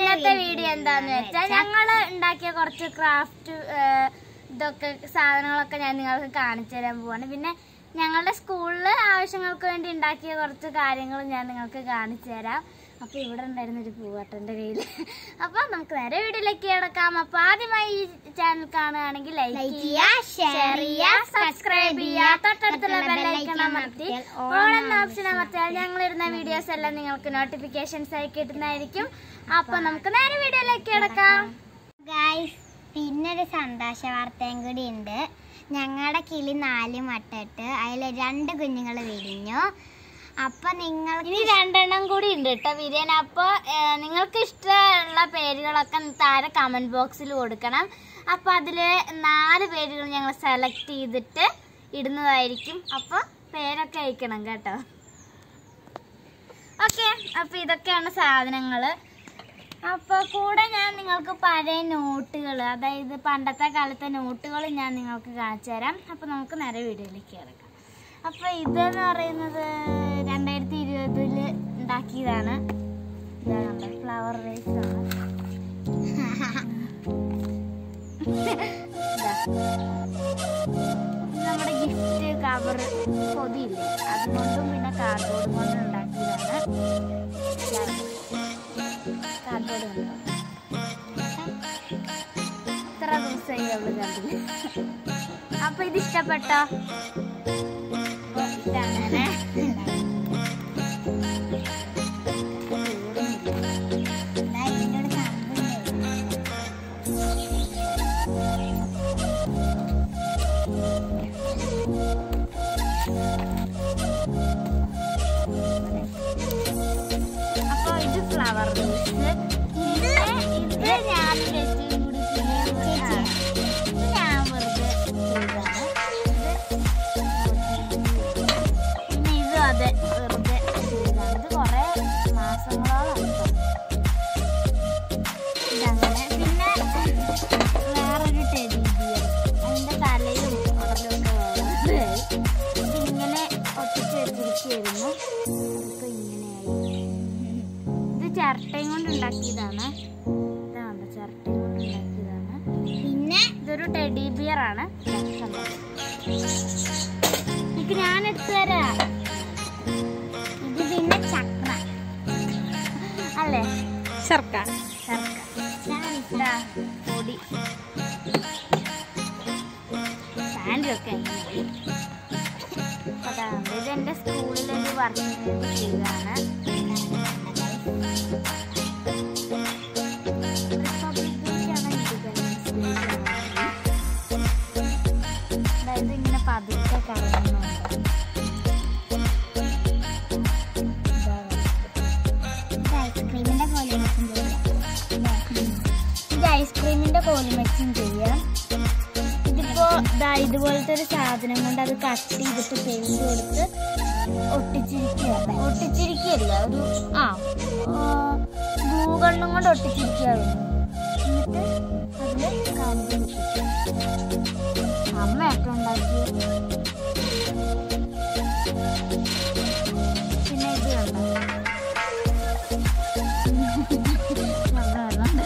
ഇന്നത്തെ വീഡിയോ എന്താന്ന് വെച്ചാൽ ഞങ്ങള് ഉണ്ടാക്കിയ കുറച്ച് ക്രാഫ്റ്റ് ഇതൊക്കെ സാധനങ്ങളൊക്കെ ഞാൻ നിങ്ങൾക്ക് കാണിച്ചു തരാൻ പോവാണ് പിന്നെ ഞങ്ങളുടെ സ്കൂളിൽ ആവശ്യങ്ങൾക്ക് വേണ്ടി ഉണ്ടാക്കിയ കുറച്ച് കാര്യങ്ങൾ ഞാൻ നിങ്ങൾക്ക് കാണിച്ചു തരാം അപ്പൊ ഇവിടെ ഉണ്ടായിരുന്ന ഒരു പൂവട്ടന്റെ കയ്യിൽ അപ്പൊ നമുക്ക് നേരെ വീഡിയോയിലേക്ക് കിടക്കാം അപ്പൊ ആദ്യമായി ഈ ചാനൽ കാണുകയാണെങ്കിൽ ലൈക്ക് ചെയ്യുക ഷെയർ ചെയ്യുക സബ്സ്ക്രൈബ് ചെയ്യുക തൊട്ടടുത്തുള്ള ബെല്ലൈക്കൺ അമർത്തി ഓൾ എന്ന ഓപ്ഷൻ അമർത്തിയാൽ ഞങ്ങൾ ഇടുന്ന വീഡിയോസ് എല്ലാം നിങ്ങൾക്ക് നോട്ടിഫിക്കേഷൻസ് ആയി കിട്ടുന്നതായിരിക്കും അപ്പൊ നമുക്ക് നേരെ വീഡിയോയിലേക്ക് കിടക്കാം ഗായ്സ് പിന്നൊരു സന്തോഷ വാർത്തയും കൂടി ഉണ്ട് ഞങ്ങളുടെ കിളി നാല് മട്ടിട്ട് അതിൽ രണ്ട് കുഞ്ഞുങ്ങൾ വിരിഞ്ഞു അപ്പൊ നിങ്ങൾ ഇനി രണ്ടെണ്ണം കൂടി ഉണ്ട് കേട്ടോ വിരിയൻ അപ്പൊ ഏഹ്, നിങ്ങൾക്ക് ഇഷ്ടമുള്ള പേരുകളൊക്കെ താഴെ കമന്റ് ബോക്സിൽ കൊടുക്കണം അപ്പൊ അതില് നാല് പേരുകൾ ഞങ്ങൾ സെലക്ട് ചെയ്തിട്ട് ഇടുന്നതായിരിക്കും അപ്പൊ പേരൊക്കെ അയക്കണം കേട്ടോ ഓക്കെ അപ്പൊ ഇതൊക്കെയാണ് സാധനങ്ങള് അപ്പൊ കൂടെ ഞാൻ നിങ്ങൾക്ക് പഴയ നോട്ടുകൾ അതായത് പണ്ടത്തെ കാലത്തെ നോട്ടുകൾ ഞാൻ നിങ്ങൾക്ക് കാണിച്ചു തരാം അപ്പൊ നമുക്ക് നേരെ വീഡിയോയിലേക്ക് കിടക്കാം അപ്പൊ ഇതെന്ന് പറയുന്നത് രണ്ടായിരത്തി ഇരുപതില് ഉണ്ടാക്കിയതാണ് ഇതാണ് ഫ്ലവർ വേസ് ആണ് ഇതാ. ഇത് നമ്മുടെ ഗിഫ്റ്റ് കവർ പൊതിയില്ലേ അതുകൊണ്ടും പിന്നെ കാർഡ്ബോർഡ് കൊണ്ടും ഉണ്ടാക്കിയതാണ് കാർഡ്ബോർഡ് കൊണ്ടോ ഇത്ര ദിവസമായി അവള് കണ്ടില്ല അപ്പൊ ഇത് ഇഷ്ടപ്പെട്ടോ അപ്പൊ ഇതങ്ങനെ ദാ ഇതിന്റെ ഒരു കമ്പുണ്ട്. അപ്പൊ ഇത് ഫ്ലവർ റോസ് ഇത് ഇത് ഞാൻ രജിയും കൂടി പിന്നെ ആ, ഇത് ഞാൻ വെറുതെ ചെയ്തതാണ് ഇത് പിന്നെ ഇതും അതെ വെറുതെ ചെയ്തതാണ് ഇത് കൊറേ മാസങ്ങളോളം ഇപ്പം ഇതങ്ങനെ പിന്നെ വേറൊരു ടെഡി ബിയർ അതിന്റെ തലയും ഉടലും ഒക്കെ വേറെ ഇതിങ്ങനെ ഒട്ടിച്ച് വെച്ചിരിക്കുന്നു അതിപ്പോ ഇങ്ങനെയായി ഇത് ചിരട്ടയും കൊണ്ട് ഉണ്ടാക്കിയതാണ് ഇതാണ് ചിരട്ടയും കൊണ്ട് ഉണ്ടാക്കിയതാണ് പിന്നെ ഇതൊരു ടെഡി ബിയർ ആണ് കണ്ടോ? എനിക്ക് ഞാൻ എടുത്തു തരാം ഇത് പിന്നെ ചക്ര അല്ലേ ശർക്ക ശർക്ക ഇതാ, പൊടി പാൻറ് ഒക്കെ ഇങ്ങനെയായി. അപ്പൊ അതാണ് ഇത് എന്റെ സ്കൂളിലൊരു വർക്കിന് വേണ്ടി ചെയ്തതാണ് റിപ്പബ്ലിക് ഡേക്കാണ് ഇൻഡിപെൻഡൻസ് ഡേ അതായത് ഇങ്ങനെ പതുക്കെ കറങ്ങുന്നുണ്ട് ഇത് ഐസ്ക്രീമിന്റെ പോലെ ഇത് ഐസ്ക്രീമിന്റെ കോലിമച്ചും ചെയ്യാം ഇതിപ്പോ ദാ ഇതുപോലത്തെ ഒരു സാധനം കൊണ്ട് അത് കട്ട് ചെയ്തിട്ട് പെയിന്റ് കൊടുത്ത് ഒട്ടിച്ചിരിക്കുക ഒട്ടിച്ചിരിക്കുകയല്ല ഒരു ആ ഗ്ലൂഗണ്ണും കൊണ്ട് ഒട്ടിച്ചിരിക്കുകയാണ് എന്നിട്ട് അതില് കമ്പി അമ്മയൊക്കെ ഉണ്ടാക്കി പിന്നെ ഇത് കണ്ടോ നല്ല വെള്ളമുണ്ട്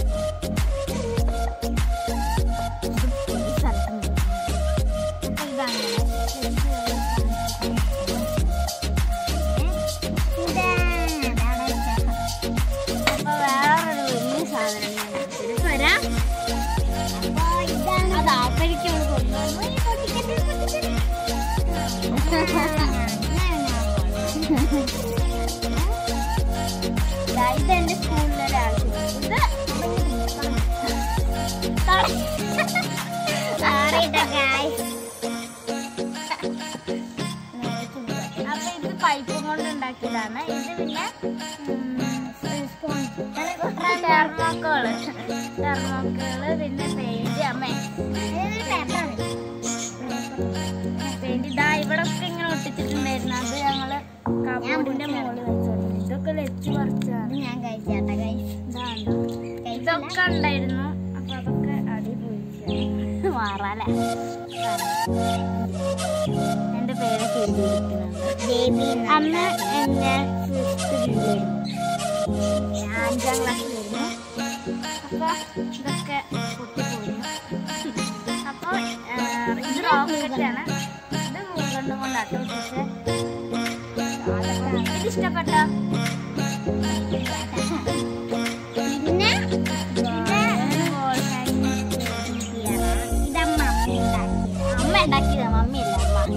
ഇതെന്റെ സ്കൂളിലെ ഒരാവശ്യം ഇത് അപ്പൊ ഇത് പൈപ്പ് കൊണ്ട് ഉണ്ടാക്കിയതാണ് ഇത് പിന്നെ തെർമോക്കോള് തെർമോക്കോള് പിന്നെ പെയിന്റ് അമ്മേ പെയിന്റ് ഇതാ ഇവിടെ ഒക്കെ ഇങ്ങനെ ഒട്ടിച്ചിട്ടുണ്ടായിരുന്നു അത് ഞങ്ങള് കബോർഡിന്റെ മുകളിൽ വെച്ചോളൂ ഇതൊക്കെ വെച്ച് പറിച്ചതാണ് ഞാൻ കഴിച്ചാട്ടെ കഴിച്ചു ഇതാണ്ടോ ഇതൊക്കെ ഉണ്ടായിരുന്നു അപ്പൊ അതൊക്കെ അടി പോയി മാറാലേ എന്റെ പേരൊക്കെ എഴുതിയിരിക്കുന്നുണ്ട് ബേബി അന്ന് എന്നെ ഫിഫ്ത്ത് ജില്ലയിൽ ഞാൻ അഞ്ചാം ക്ലാസ്സിലായിരുന്നു അപ്പോൾ ഇതൊക്കെ പൊട്ടിപ്പോയിരുന്നു അപ്പോൾ ഇത് റോക്കറ്റാണ് ഇത് മൂന്നെണ്ണം കൊണ്ടാട്ടോ പക്ഷേ ഇത് ഇഷ്ടപ്പെട്ടോ പിന്നെ ഇതമ്മ അമ്മ ഉണ്ടാക്കിയതാ മമ്മിയല്ല അമ്മ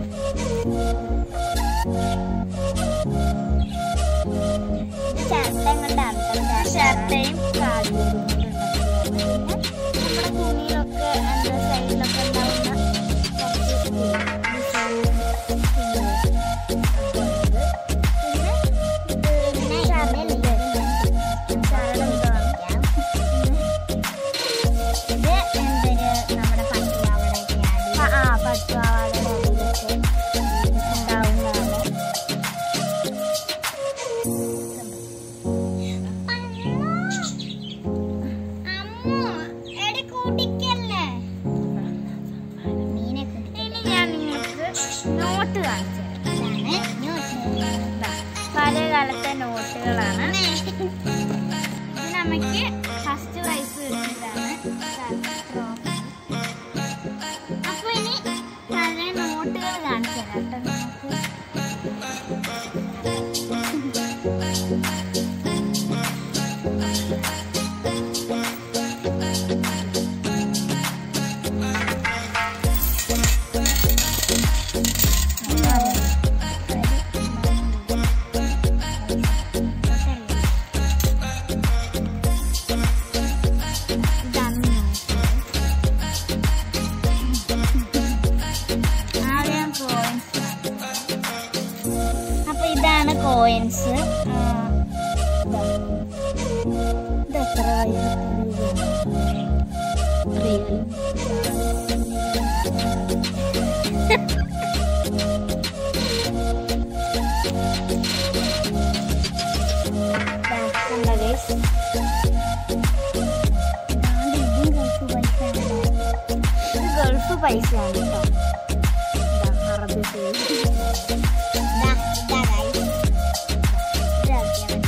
ചേട്ടൻ കൊണ്ടാണ് ഷർട്ടയും കാർഡ്ബോർഡും കൊണ്ട് ഉണ്ടാക്കിയതാണ്. നമ്മുടെ തുണിയിലൊക്കെ എന്താ സൈഡിലൊക്കെ ഉണ്ടാവുന്ന കുറച്ച് ഡിസൈൻ പിന്നെ ഇതില് ശരണം ഇതാണ് ഇത് എന്തൊരു നമ്മുടെ പട്ടുപാവാടയൊക്കെയാണ് ആ ആ പട്ടുപാവാടയുടെ അടിയിലൊക്കെ ഉണ്ടാവുന്നതാണ് അമ്മോ എടി കൂട്ടിക്കല്ലേ മീനെ ഇനി ഞാൻ നിങ്ങൾക്ക് നോട്ട് കാണിച്ചു തരാം. കൂട്ടിക്കാണ് ദാ, പഴയ കാലത്തെ നോട്ടുകളാണ് ഇതിനമ്മയ്ക്ക് ഫസ്റ്റ് പ്രൈസ് കിട്ടിയതാണ് അപ്പൊ ഇനി പഴയ നോട്ടുകൾ കാണിച്ചു തരാം കേട്ടോ നിങ്ങൾക്ക് ഇതാണ് നോട്ട്. ആദ്യം കോയിൻസ് അപ്പൊ ഇതാണ് കോയിൻസ് ഇത് എത്ര റിയൽ കണ്ടോ ഗൈസ് ഇതും ഗൾഫ് പൈസയാണ് ഇത് ഗൾഫ് പൈസയാണ് കേട്ടോ ഇതാ, അറബി പേര് ഇതാ ഇതാ guys. ഇത് ആക്കിയാ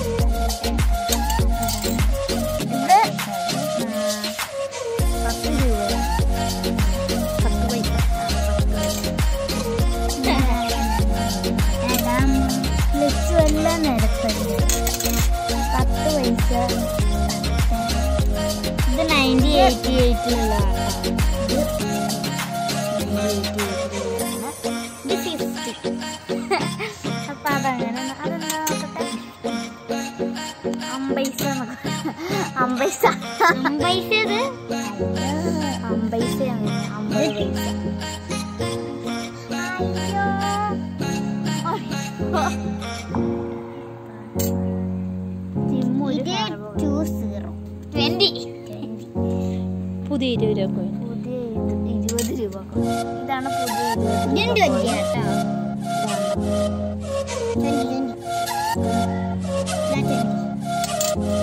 മതി ട്ടോ. ഇത് ആ, പത്ത് രൂപയാണ് പത്ത് പൈസ ലിസ്റ്റ് എല്ലാം നിരപ്പല്ല പത്ത് പൈസ ഇത് നയൻറ്റി എയ്റ്റി എയ്റ്റിലുള്ളതാണ് ഇത് ഫിഫ്റ്റി അപ്പൊ അതങ്ങനെ അതെന്താ നോക്കട്ടെ അമ്പൈസ എന്നൊക്കെ അമ്പൈസ അമ്പൈസ ഇത് അമ്പൈസയാണ് അമ്പത് പൈസ അയ്യോ ജിമ്മു ഒരു ഇത് ടു സീറോ ട്വന്റി പുതിയ ഇരുപത് രൂപ കോയിൻ പുതിയ ഇത് ഇരുപത് രൂപ coin. ഇതാണ് പുതിയ ഇരുപത് ഇതും രൂപ ട്വന്റി coin. കേട്ടോ ട്വന്റി ട്വന്റി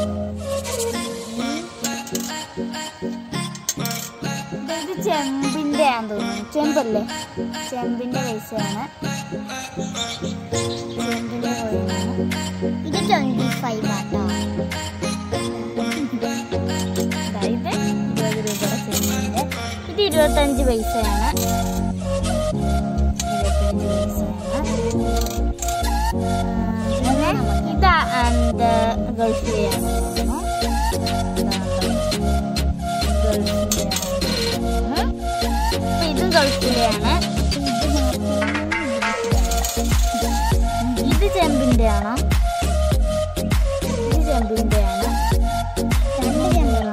ഇത് ചെമ്പിന്റെ ആണെന്ന് തോന്നുന്നു ചെമ്പല്ലേ ചെമ്പിന്റെ പൈസയാണ് ചെമ്പിന്റെ കോയിനാണ് ഇത് ട്വന്റി ഫൈവ് ആട്ടോ ദാ ഇത് ഇരുപത് രൂപയുടെ ചെമ്പിന്റെ ഇത് ഇരുപത്തഞ്ച് പൈസയാണ് ഇരുപത്തഞ്ച് പൈസയാണ് ആ, പിന്നെ ഇതാ എൻ്റെ ഗൾഫിലെയാണ് തോന്നുന്നു ഗൾഫിലെയാണ് അപ്പൊ ഇതും ഗൾഫിലെയാണ് ഇത് ചെമ്പിന്റെ ആണോ ഇത് ചെമ്പിന്റെ ആണ് രണ്ട് ചെമ്പാണോ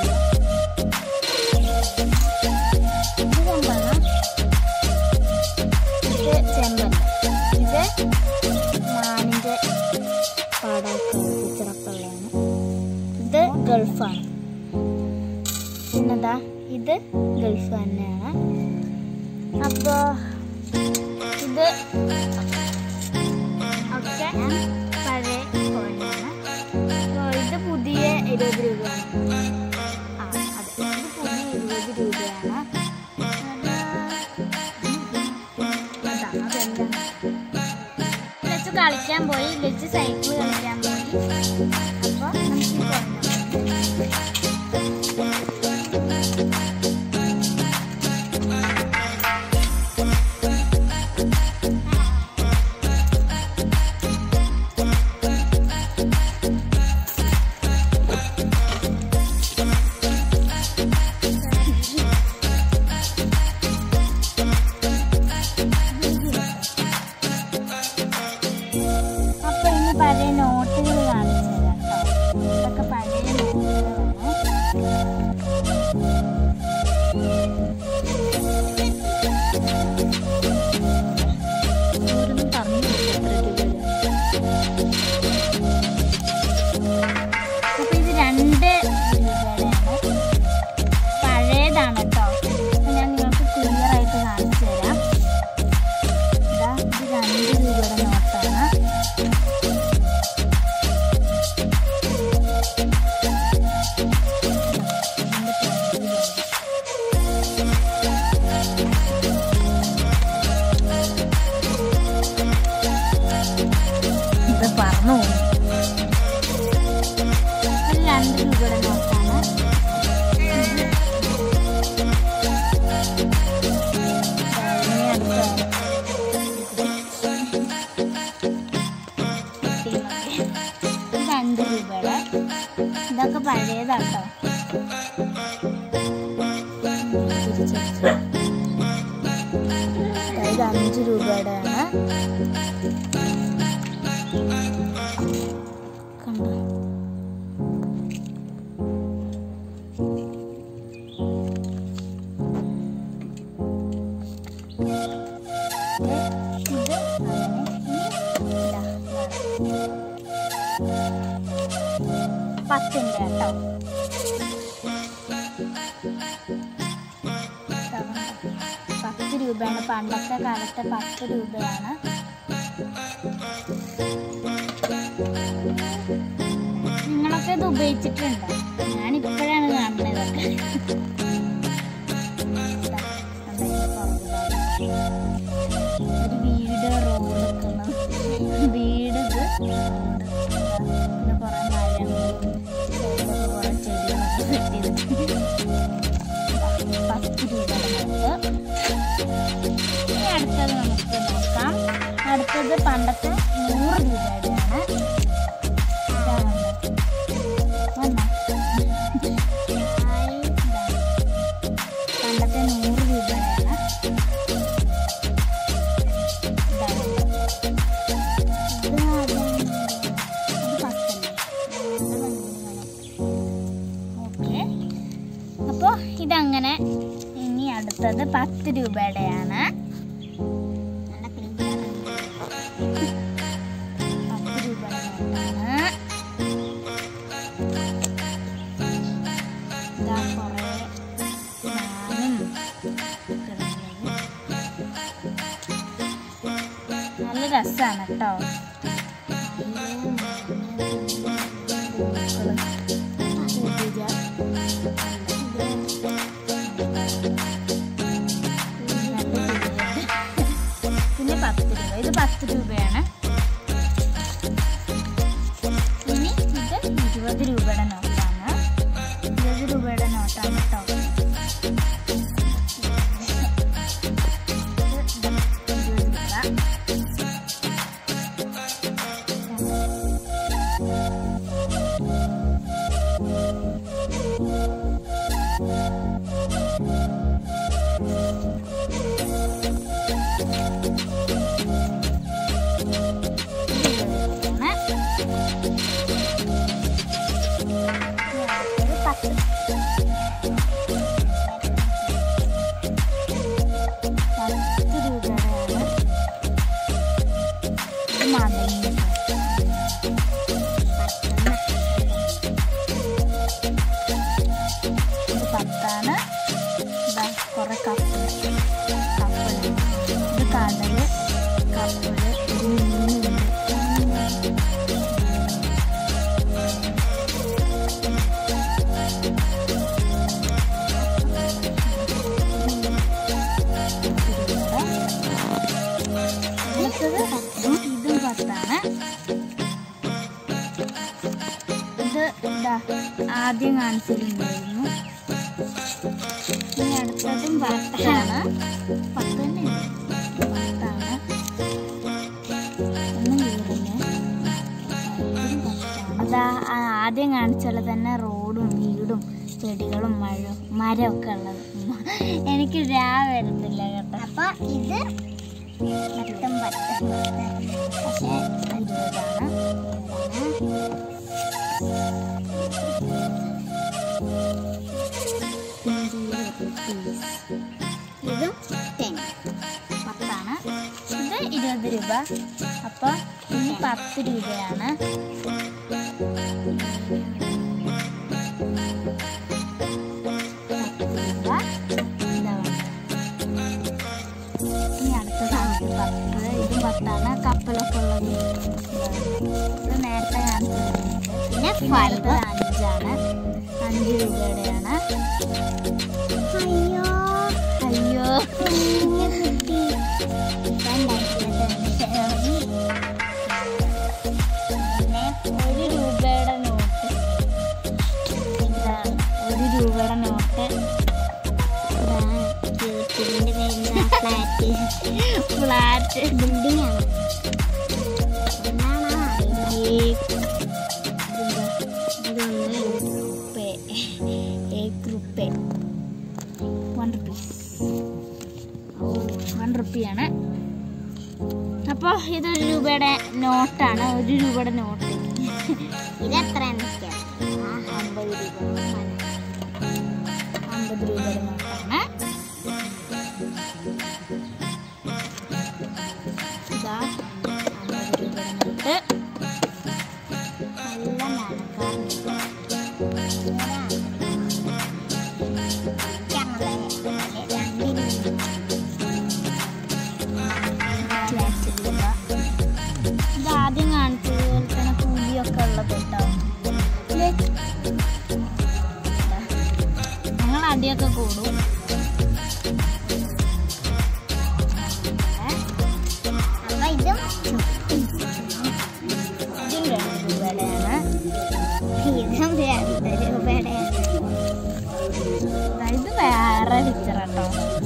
ഇത് ചെമ്പാണോ ഇത് ചെമ്പല്ല ഇത് മാനിന്റെ പടമൊക്കെ പിക്ചറൊക്കെയുള്ളതാണ് ഇത് ഗൾഫാണ് പിന്നെന്താ ഇത് ഗൾഫ് തന്നെയാണ് അപ്പോ ഇത് ഒക്കെ പഴയ കോയിനാണ് അപ്പോൾ ഇത് പുതിയ ഇരുപത് രൂപയാണ് ആ അതെ ഇത് പുതിയ ഇരുപത് രൂപയാണ് അതാ അതെന്താണ് ലച്ചു കളിക്കാൻ പോയി ലച്ചു സൈക്കിൾ കളിക്കാൻ പോയി അപ്പൊ ഇനി പഴയ നോട്ടുകൾ കാണിച്ചു തരാം കേട്ടോ ഇതൊക്കെ പഴയ നോട്ടുകളാണ് ഓരോന്നും പറഞ്ഞു കൊടുക്കും എത്ര രൂപയാണ് അപ്പൊ ഇത് രണ്ട് രൂപയുടെയാണ് പഴയതാണ് കേട്ടോ അപ്പൊ ഞാൻ നിങ്ങൾക്ക് ക്ലിയർ ആയിട്ട് കാണിച്ചു തരാം ഇതാ ഇത് രണ്ട് രൂപയുടെ നോട്ടാണ് ഇത് പറഞ്ഞു ഇത് രണ്ട് രൂപയുടെ നോട്ടാണ് ഇനി അടുത്ത ഇത് അഞ്ച് രൂപയുടെ ഇതൊക്കെ പഴയതാട്ടോ ഇത് അഞ്ച് രൂപയുടെയാണ് കണ്ടോ ഇത് ഇത് അങ്ങനെ ഇനി ഇതാ, ഇതാ. പത്തിന്റെ കേട്ടോ ഇതാ കണ്ടോ? പത്ത് രൂപയാണ് പണ്ടത്തെ കാലത്തെ പത്ത് രൂപയാണ് നിങ്ങളൊക്കെ ഇത് ഉപയോഗിച്ചിട്ടുണ്ടോ ഞാൻ ഇപ്പോഴാണ് കാണുന്നത് ഇതൊക്കെ ഇതാ, കണ്ടോ ഇതിന്റെ പുറകിലാണ്. ഒരു വീട് റോഡ് നിൽക്കുന്നു വീട് ഇത് റോഡ് പിന്നെ കുറെ മരങ്ങളും സൈഡിലൊക്കെ കുറെ ചെടികളൊക്കെ കെട്ടിയിട്ടുണ്ട് പത്ത് രൂപയുടെ നോട്ട് ഇനി അടുത്തത് നമുക്ക് നോക്കാം അടുത്തത് പണ്ടത്തെ നൂറ് രൂപയുടെയാണ് ഇതാ വന്നത്. വന്നോ? ഹായ്, ഇതാ. പണ്ടത്തെ നൂറ് രൂപയുടെയാണ് ഇതാ വന്നത്. ഇത് അതാണ്. ഇത് പത്തല്ലേ? ഇത് വന്നിങ്ങനെ. ഓക്കെ അപ്പോൾ ഇതങ്ങനെ ഇനി അടുത്തത് പത്ത് രൂപയുടെയാണ് നല്ല ക്ലിയർ പത്ത് രൂപയുടെ നോട്ടാണ് ഇതാ കുറേ ഞാനും നല്ല രസമാണ് കേട്ടോ പിന്നെ പത്ത് രൂപ ഇത് പത്ത് രൂപയാണ് ഇനി ഇത് ഇരുപത് രൂപയുടെ നോട്ടാണ് ഇരുപത് രൂപയുടെ നോട്ടാണ് കേട്ടോ ഇത് ഇരുപത് രൂപ പത്ത് പത്ത് രൂപയുടെയാണ് ഇത് മടങ്ങി ഇത് പത്താണ് ഇതാ കുറെ കപ്പൽ കപ്പൽ ഇത് കടല് കപ്പല് ഒരു മീനുണ്ട് ആദ്യം കാണിച്ചിട്ടുണ്ടായിരുന്നു ഇനി അടുത്തതും പത്താണ് പത്ത് തന്നെ പത്താണ് ഒന്നും കീറില്ല ഇതും പത്താണ്. അതാ ആ ആദ്യം കാണിച്ചുള്ള തന്നെ റോഡും വീടും ചെടികളും മഴ മരമൊക്കെ ഉള്ളത് എനിക്ക് രാ വരുന്നില്ല കേട്ടോ അപ്പൊ ഇത് പത്തും പത്തും പക്ഷേ ഇരുപതാണ് ഇതും ടെൻ പത്താണ് ഇത് ഇരുപത് രൂപ അപ്പോൾ ഇനി പത്ത് രൂപയാണ് പത്ത് രൂപ ഇതാണ് ഇനി അടുത്തതാണ് പത്ത് ഇത് പത്താണ് കപ്പലൊക്കെ ഉള്ളത് ഇത് നേരത്തെ കാണിച്ചത് പിന്നെ പിന്നെ ഫൈവ് അടുത്തത് അഞ്ചാണ് അഞ്ച് രൂപയുടെയാണ് അയ്യോ അയ്യോ കുഞ്ഞു കുട്ടി പിന്നെ ഒരു രൂപയുടെ നോട്ട് ഇതാണ് ഒരു രൂപയുടെ നോട്ട് ഇതിന്റെ പേരെന്താ ഫ്ലാറ്റ് ഫ്ലാറ്റ് ബിൽഡിംഗ് ആണ് എന്താണോ അറിയില്ല ഇതൊന്ന് റുപ്പേ ഏക് റുപ്പേ വൺ റുപ്പീസ് വൺ റുപ്പിയാണ് അപ്പോൾ ഇതൊരു രൂപയുടെ നോട്ടാണ് ഒരു രൂപയുടെ നോട്ട് ഇത് എത്രയാണെന്ന് വെച്ചാൽ അമ്പത് രൂപ അമ്പത് രൂപയുടെ നോട്ടാണ് ഇതാ അമ്പത് രൂപയുടെ നോട്ട് നല്ല നടക്കാറുണ്ട് അഞ്ച് രൂപ ഇത് ആദ്യം കാണിച്ചത് പോലെ തന്നെ പുലിയൊക്കെ ഉള്ളത് കേട്ടോ ഞങ്ങൾ അടിയൊക്കെ കൂടും അപ്പൊ ഇതും ഇതും രണ്ട് രൂപയുടെയാണ് ഇതും രണ്ട് രൂപയുടെ ദാ ഇത് വേറെ പിക്ചർ കേട്ടോ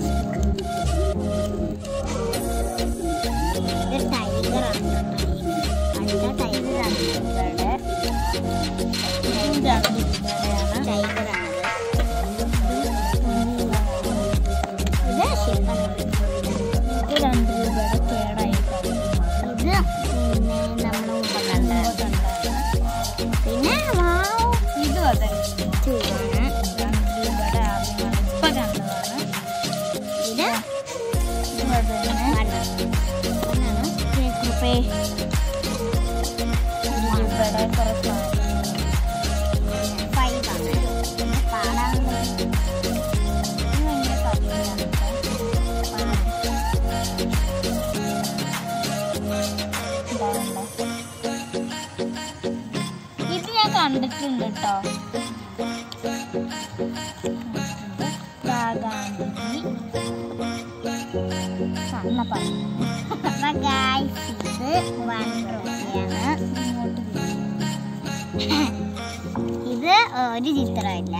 ഇത് ടൈഗറാണ് അടുത്ത ടൈഗർ രണ്ട് രൂപയുടെ ഇതും രണ്ട് രൂപയുടെയാണ് ടൈഗറാണ് ഇത് ശിവനാണ്. ഇത് രണ്ട് രൂപയുടെ കേടായിട്ടോ ഇത് പിന്നെ നമ്മൾ മുമ്പ് കണ്ടത് പിന്നെ വാവ് ഇതും അതെ ചൂടാണ് രണ്ട് രൂപയുടെ ആദ്യം ഇപ്പൊ കണ്ടതാണ് ഇത് ഇതും അത് തന്നെ വണ്ണം കേക്ക് റുപ്പേ ഒരു രൂപയുടെ കുറച്ച് ഫൈവ് ആണ് പിന്നെ പാടാൻ ഇത് ഭയങ്കര കമ്മിയാണ് കേട്ടോ ഇതാവുണ്ടോ? ഇത് ഞാൻ കണ്ടിട്ടുണ്ട് കേട്ടോ ഗാന്ധി കണ്ണപ്പാണ് അപ്പൊ ഗായ്സ് ഇത് വൺ റുപ്പിയാണ് ഇത് ഒരു ചിത്രമില്ല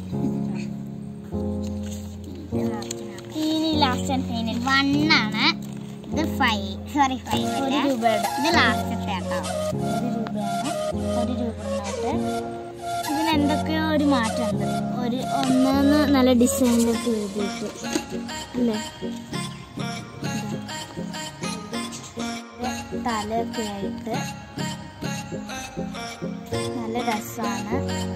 ഇത് നോക്കി നോക്കി. ഇനി ലാസ്റ്റ് ആൻഡ് ഫൈനൽ വണ്ണാണ് ഇത് ഫൈവ് സോറി ഫൈവ് ഒരു അല്ല രൂപയുടെ ഇത് ലാസ്റ്റത്തെ കേട്ടോ ഒരു രൂപയാണ് ഒരു രൂപ നോട്ട് ഇതിന് എന്തൊക്കെയോ ഒരു മാറ്റമുണ്ട് ഒരു ഒന്നൊന്ന് നല്ല ഡിസൈനിലൊക്കെ എഴുതിയിട്ട് അല്ലേ തലയൊക്കെ ആയിട്ട് നല്ല രസമാണ്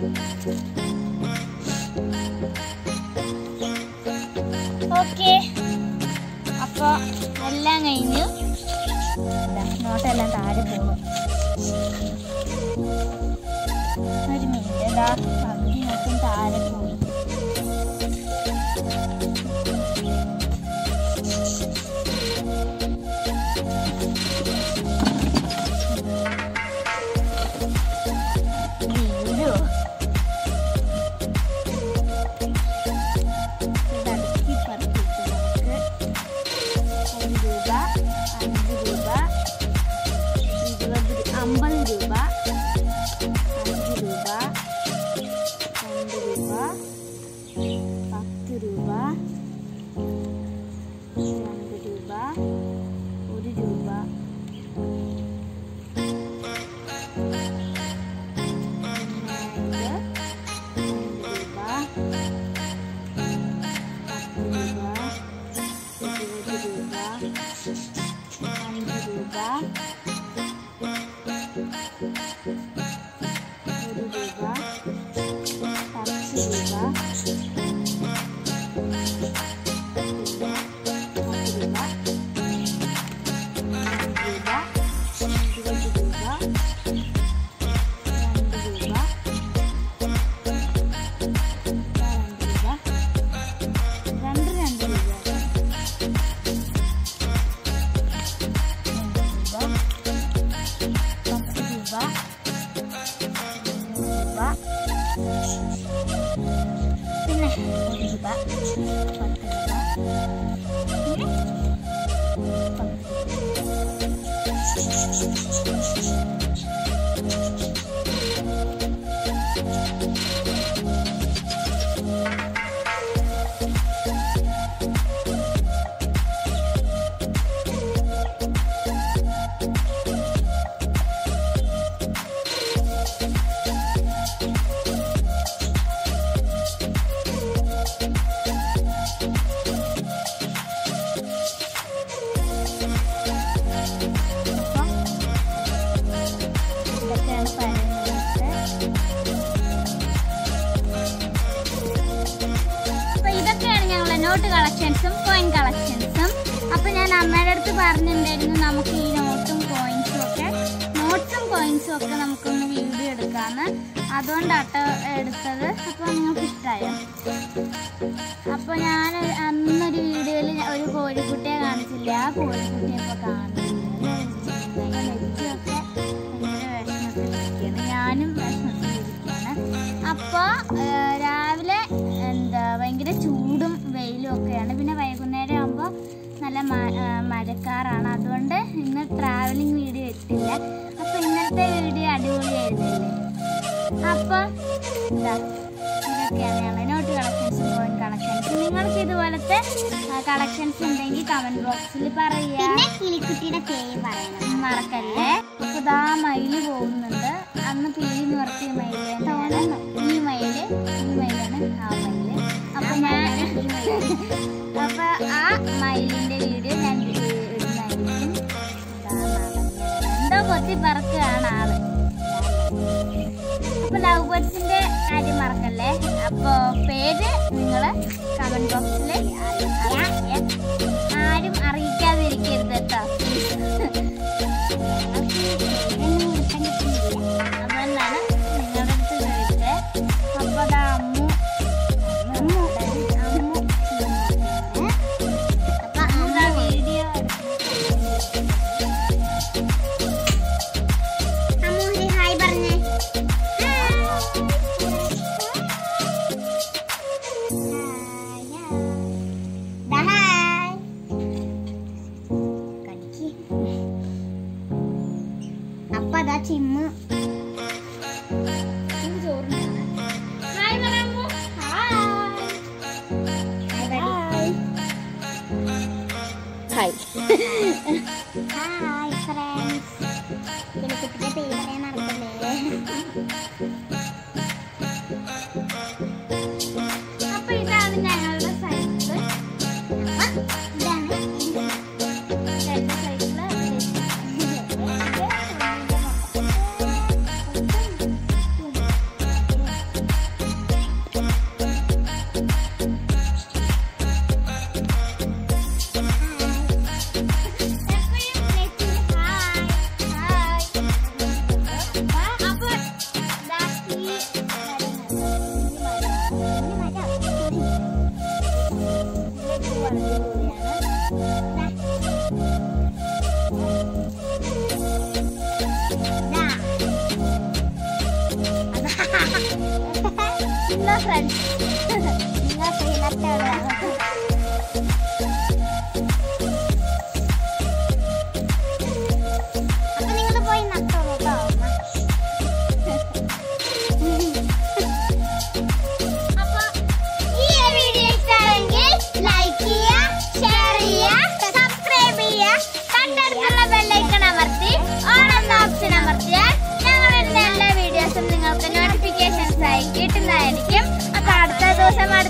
ഓക്കെ അപ്പോൾ എല്ലാം കഴിഞ്ഞു ഇതാ, നോട്ടെല്ലാം താഴെ പോകും ഒരു മിനിറ്റ് ഇതാ പകുതി നോക്കും താഴെ പോയി വീഴോ? ഇതടുക്കി പറപ്പിച്ച് നമുക്ക് ഒരു രൂപ അഞ്ച് രൂപ രണ്ട് രണ്ട് രൂപ പത്ത് രൂപ രൂപ പിന്നെ ഒരു രൂപ പത്ത് രൂപ പിന്നെ പത്ത് അപ്പം ഇതൊക്കെയാണ് പറയുന്നത് അപ്പൊ ഇതൊക്കെയാണ് ഞങ്ങളെ നോട്ട് കളക്ഷൻസും കോയിൻ കളക്ഷൻസും അപ്പൊ ഞാൻ അമ്മയുടെ അടുത്ത് പറഞ്ഞിട്ടുണ്ടായിരുന്നു നമുക്ക് ഈ നോട്ടും കോയിൻസും ഒക്കെ നോട്ട്സും കോയിൻസും ഒക്കെ നമുക്കൊന്ന് വീഡിയോ എടുക്കാന്ന് അതുകൊണ്ടാട്ടോ എടുത്തത് അപ്പൊ നിങ്ങൾക്ക് ഇഷ്ടമായോ അപ്പൊ ഞാൻ അന്നൊരു വീഡിയോയിൽ ഒരു കോഴിക്കുട്ടിയെ കാണിച്ചില്ല ആ കോഴിക്കുട്ടിയെ ഇപ്പൊ കാണുന്നില്ല ലജ്ജയൊക്കെ ഭയങ്കര വിഷമത്തിലിരിക്കുകയാണ് ഞാനും വിഷമത്തിലിരിക്കുകയാണ് അപ്പോൾ രാവിലെ എന്താ ഭയങ്കര ചൂടും വെയിലും ഒക്കെയാണ് പിന്നെ വൈകുന്നേരം ആകുമ്പോൾ നല്ല മ- ആ, മഴക്കാറാണ് അതുകൊണ്ട് ഇന്ന് ട്രാവലിംഗ് വീഡിയോ ഇട്ടില്ല അപ്പോൾ ഇന്നത്തെ വീഡിയോ അടിപൊളിയായിരുന്നില്ലേ അപ്പം ഇതാ ഇതൊക്കെയാണ് ഞങ്ങളുടെ നോട്ട് കളക്ഷൻസും കോയിൻ കളക്ഷൻസും നിങ്ങൾക്ക് ഇതുപോലത്തെ കളക്ഷൻസ് ഉണ്ടെങ്കിൽ കമന്റ് ബോക്സിൽ പറയുക പിന്നെ കിളിക്കുട്ടിയുടെ പേര് പറയണം മറക്കല്ലേ അപ്പൊ ഇതാ മയില് പോകുന്നുണ്ട് അന്ന് പീലി നിർത്തിയ മയില് തന്നെയാണ് ഈ മയില് ഈ മയിലാണ് ആ മയില് അപ്പൊ ഞാൻ അപ്പൊ ആ മയിലിന്റെ വീഡിയോ ഞാൻ ഇടുന്നതായിരിക്കും ഇതാ നടന്ന് എന്തോ കൊത്തി പറക്കുകയാണ് ആള് അപ്പൊ ലവ് ബേർഡ്സിന്റെ കാര്യം മറക്കല്ലേ അപ്പൊ പേര് നിങ്ങള് കമന്റ് ബോക്സിൽ അറിയിക്കാം ആരും അറിയിക്കാതിരിക്കരുത് കേട്ടോ അതുകൊണ്ടാണ് നിങ്ങളുടെ അടുത്ത് ചോദിച്ചത് അപ്പൊ അതാ അമ്മു അമ്മു അമ്മു അപ്പൊ അമ്മ വീഡിയോ അമ്മൂരി ഹായ് പറഞ്ഞേ ഹായ് കടിക്ക് അപ്പൊ അതാ ചിമ്മ് ഹായ് പറ Ammu hi hi hi hi friends കിളിക്കുട്ടിയുടെ പേര് പറയാൻ മറക്കല്ലേ അപ്പൊ ഇതാണ് ഞങ്ങളുടെ സൈക്കിള് ഇതാണ് രണ്ട് സൈക്കിള് ഫ്രണ്ട്സ് നിങ്ങൾ ശ്രീലത്തോടാണ് അപ്പൊ നിങ്ങൾ പോയി നട്ടോളൂ കേട്ടോ അപ്പൊ ഈ ഒരു വീഡിയോ ഇഷ്ടമാണെങ്കിൽ ലൈക്ക് ചെയ്യുക ഷെയർ ചെയ്യുക സബ്സ്ക്രൈബ് ചെയ്യുക തൊട്ടടുത്തുള്ള ബെല്ലൈക്കൺ അമർത്തി ഓൺ എന്ന ഓപ്ഷൻ അമർത്തിയാൽ ഞങ്ങളുടെ എല്ലാ വീഡിയോസും നിങ്ങൾക്ക് നോട്ടിഫിക്കേഷൻസ് ആയി കിട്ടുന്നതായിരിക്കും അപ്പൊ അടുത്ത ദിവസം